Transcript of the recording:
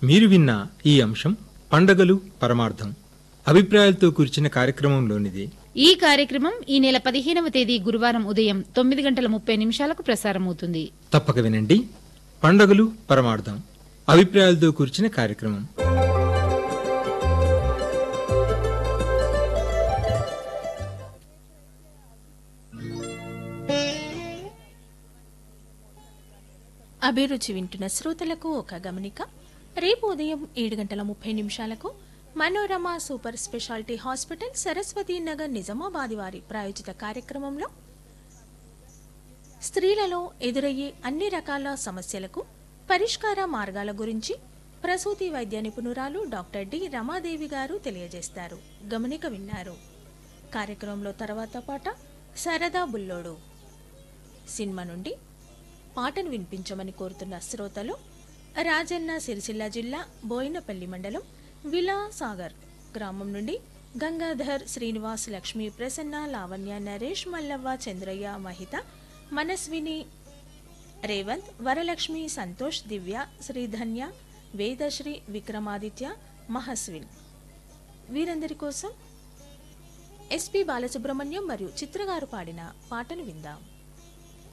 మీరు విన్న ఈ అంశం పండగలు పరమార్థం అభిప్రాయాలతో కూర్చిన కార్యక్రమంలోనిది ఈ కార్యక్రమం ఈ నెల పదిహేనవ తేదీ గురువారం ఉదయం తొమ్మిది గంటల ముప్పై నిమిషాలకు ప్రసారమవుతుంది తప్పక వినండి పండగలు పరమార్థం అభిప్రాయాలతో కూర్చిన కార్యక్రమం అభిరుచి వింటున్న శ్రోతలకు ఒక గమనిక రేపు ఉదయం ఏడు గంటల ముప్పై నిమిషాలకు Manorama super speciality hospital Saraswati Nagar Nizamabad వారి ప్రాయోజిత కార్యక్రమంలో స్త్రీలలో ఎదురయ్యే అన్ని రకాల సమస్యలకు పరిష్కార మార్గాల గురించి ప్రసూతి వైద్య నిపుణురాలు డాక్టర్ డి రమాదేవి గారు తెలియజేస్తారు గమనిక విన్నారు కార్యక్రమంలో తర్వాత పాట సరదా బుల్లోడు సినిమా నుండి పాటను వినిపించమని కోరుతున్న శ్రోతలు రాజన్న సిరిసిల్ల జిల్లా బోయినపల్లి మండలం విలా సాగర్ గ్రామం నుండి గంగాధర్ శ్రీనివాస్ లక్ష్మీ ప్రసన్న లావణ్య నరేష్ మల్లవ్వ చంద్రయ్య మహిత మనస్విని రేవంత్ వరలక్ష్మి సంతోష్ దివ్య శ్రీధన్య వేదశ్రీ విక్రమాదిత్య మహస్విన్ వీరందరి కోసం ఎస్పి బాలసుబ్రహ్మణ్యం మరియు చిత్రగారు పాడిన పాటను విందాం